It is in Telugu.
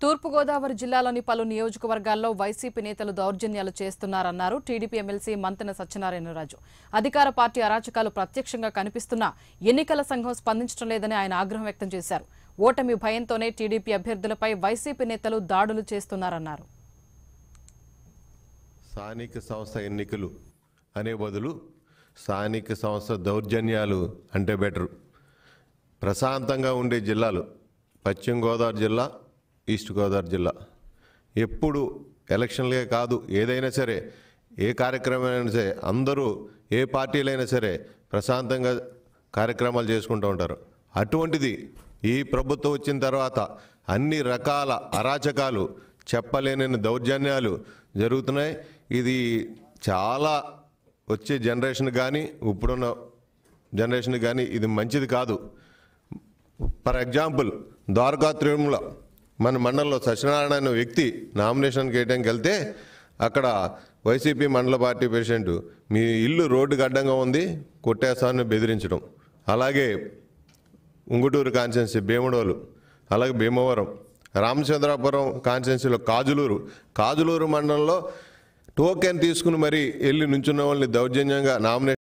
తూర్పుగోదావరి జిల్లాలోని పలు నియోజకవర్గాల్లో వైసీపీ నేతలు దౌర్జన్యాలు చేస్తున్నారన్నారు టీడీపీ ఎమ్మెల్సీ మంతెన సత్యనారాయణరాజు అధికార పార్టీ అరాచకాలు ప్రత్యక్షంగా కనిపిస్తున్నా ఎన్నికల సంఘం స్పందించడం లేదని ఆయన ఆగ్రహం వ్యక్తం చేశారు ఓటమి భయంతోనే టీడీపీ అభ్యర్థులపై వైసీపీ నేతలు దాడులు చేస్తున్నారన్నారు స్థానిక సంస్థ ఎన్నికలు అనే బదులు స్థానిక సంస్థ దౌర్జన్యాలు అంటే బెటరు ప్రశాంతంగా ఉండే జిల్లాలు పశ్చిమ గోదావరి జిల్లా ఈస్ట్ గోదావరి జిల్లా ఎప్పుడు ఎలక్షన్లే కాదు ఏదైనా సరే ఏ కార్యక్రమం అయినా సరే అందరూ ఏ పార్టీలైనా సరే ప్రశాంతంగా కార్యక్రమాలు చేసుకుంటూ ఉంటారు అటువంటిది ఈ ప్రభుత్వం వచ్చిన తర్వాత అన్ని రకాల అరాచకాలు చెప్పలేని దౌర్జన్యాలు జరుగుతున్నాయి ఇది చాలా వచ్చే జనరేషన్ కానీ ఇప్పుడున్న జనరేషన్ కానీ ఇది మంచిది కాదు ఫర్ ఎగ్జాంపుల్ ద్వారకా తిరుమల మన మండలంలో సత్యనారాయణ అనే వ్యక్తి నామినేషన్కి వేయడానికి వెళ్తే అక్కడ వైసీపీ మండల పార్టీ ప్రెసిడెంట్ మీ ఇల్లు రోడ్డుకి అడ్డంగా ఉంది కొట్టేస్తామని బెదిరించడం అలాగే ఉంగుటూరు కాన్స్టెన్సీ భీమడోలు అలాగే భీమవరం రామచంద్రాపురం కాన్స్టెన్సీలో కాజులూరు కాజులూరు మండలంలో టోకెన్ తీసుకుని మరీ వెళ్ళి నుంచున్న వాళ్ళని దౌర్జన్యంగా నామినేషన్